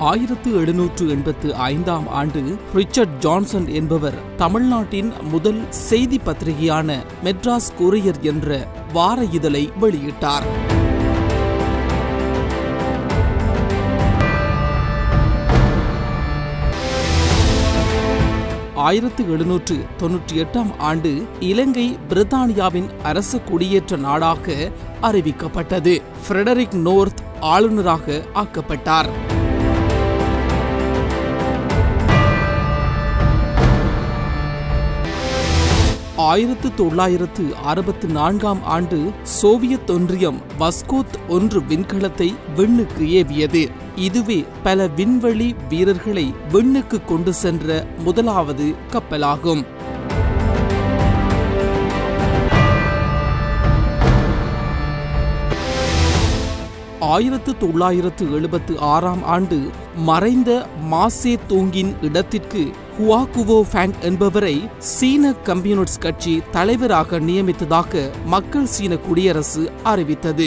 ஆயிரத்து எழுநூற்று எண்பத்து ஐந்தாம் ஆண்டு ரிச்சர்ட் ஜான்சன் என்பவர் தமிழ்நாட்டின் முதல் செய்தி பத்திரிகையான மெட்ராஸ் கொரியர் என்ற வார இதழை வெளியிட்டார் ஆயிரத்து எழுநூற்று தொன்னூற்றி எட்டாம் ஆண்டு இலங்கை பிரித்தானியாவின் அரசு குடியேற்ற நாடாக அறிவிக்கப்பட்டது ஃப்ரெடரிக் நோர்த் ஆளுநராக ஆக்கப்பட்டார் ஆயிரத்து தொள்ளாயிரத்து அறுபத்து நான்காம் ஆண்டு சோவியத் ஒன்றியம் வஸ்கோத் ஒன்று விண்கலத்தை விண்ணுக்கு ஏவியது இதுவே பல விண்வெளி வீரர்களை விண்ணுக்கு கொண்டு சென்ற முதலாவது கப்பலாகும் ஆயிரத்து தொள்ளாயிரத்து எழுபத்து ஆறாம் ஆண்டு மறைந்த மாசே தூங்கின் இடத்திற்கு ஹுவாகுவோ ஃபேங் என்பவரை சீன கம்யூனிஸ்ட் கட்சி தலைவராக நியமித்ததாக மக்கள் சீன குடியரசு அறிவித்தது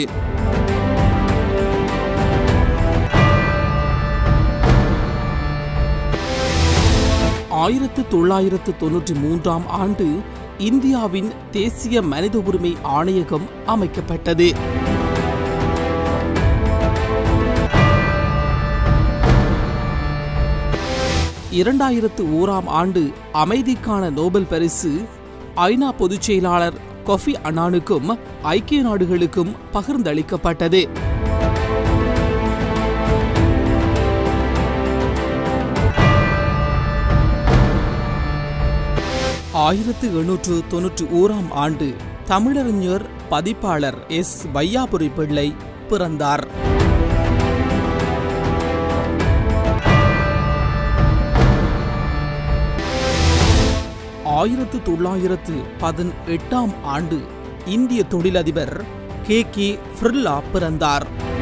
ஆயிரத்து தொள்ளாயிரத்து தொன்னூற்றி மூன்றாம் ஆண்டு இந்தியாவின் தேசிய மனித உரிமை ஆணையகம் அமைக்கப்பட்டது இரண்டாயிரத்து ஓராம் ஆண்டு அமைதிக்கான நோபல் பரிசு ஐநா பொதுச் செயலாளர் கொஃபி அன்னானுக்கும் ஐக்கிய நாடுகளுக்கும் பகிர்ந்தளிக்கப்பட்டது ஆயிரத்து எண்ணூற்று தொன்னூற்றி ஓராம் ஆண்டு தமிழறிஞர் பதிப்பாளர் எஸ் வையாபுரி பிள்ளை பிறந்தார் ஆயிரத்து தொள்ளாயிரத்து பதினெட்டாம் ஆண்டு இந்திய தொழிலதிபர் கே கே ஃப்ரில்லா பிறந்தார்